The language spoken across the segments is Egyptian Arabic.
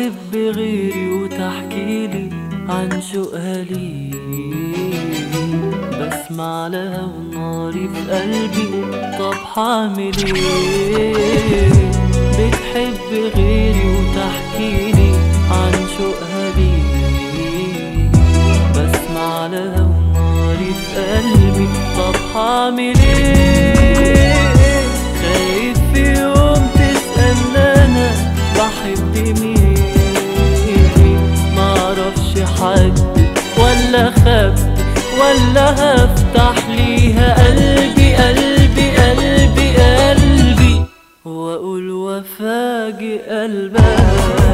بتحب غيري وتحكيلي عن شوقها لي بسمع لها وناري في قلبي طب حعمل ايه بتحب غيري وتحكيلي عن شوقها لي بسمع لها وناري في قلبي طب حعمل ايه خايف في يوم تسألني انا بحب مين معرفش حد ولا خبي ولا هفتح ليها قلبي قلبي قلبي قلبي واقول وفاجئ قلبها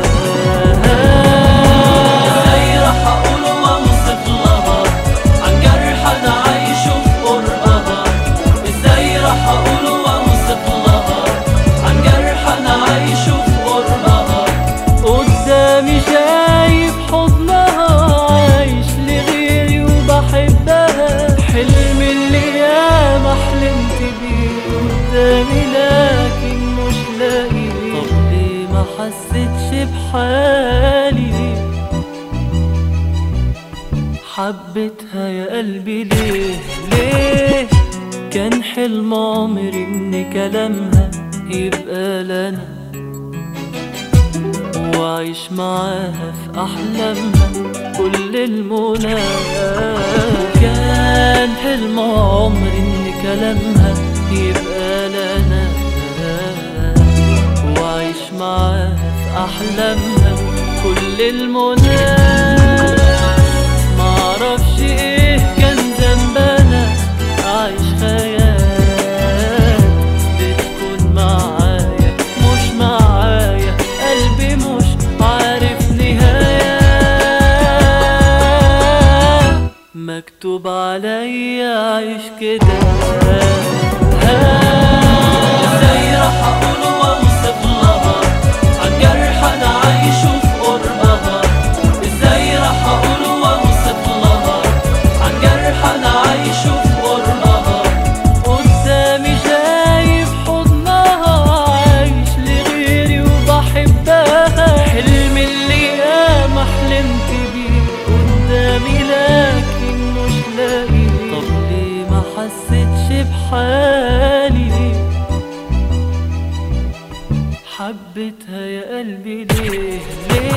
ازاي راح اقول واوصف لها عن جرح انا عايشه في قربها ازاي راح اقول واوصف لها عن جرح انا عايشه في قربها قدامي شايف حضنها عايش لغيري وبحبها حلم اللي ياما حلمت بيه قدامي لكن مش لاقيه طب ليه ما حسيتش بحالي حبيتها يا قلبي ليه ليه كان حلم عمري ان كلامها يبقى لنا وعيش معاها في أحلامها كل المنى كان حلم عمري إن كلامها يبقى لنا وعيش معاها في أحلامها كل المنى معرفش إيه كان ذنبنا عايش خيال بتكون معايا مش معايا قلبي مش عارف نهاية مكتوب عليا عيش كده ازاي راح اقول واوصف لها عن جرح انا عايشه في قربها ازاي راح اقول واوصف لها عن جرح انا عايشه في قربها قدامي شايف حضنها عايش لغيري وبحبها حلم اللي ياما حلمت بيه قدامي لكن مش لاقيه طب ليه ما حسيتش بحالي حبيتها يا قلبي ليه ليه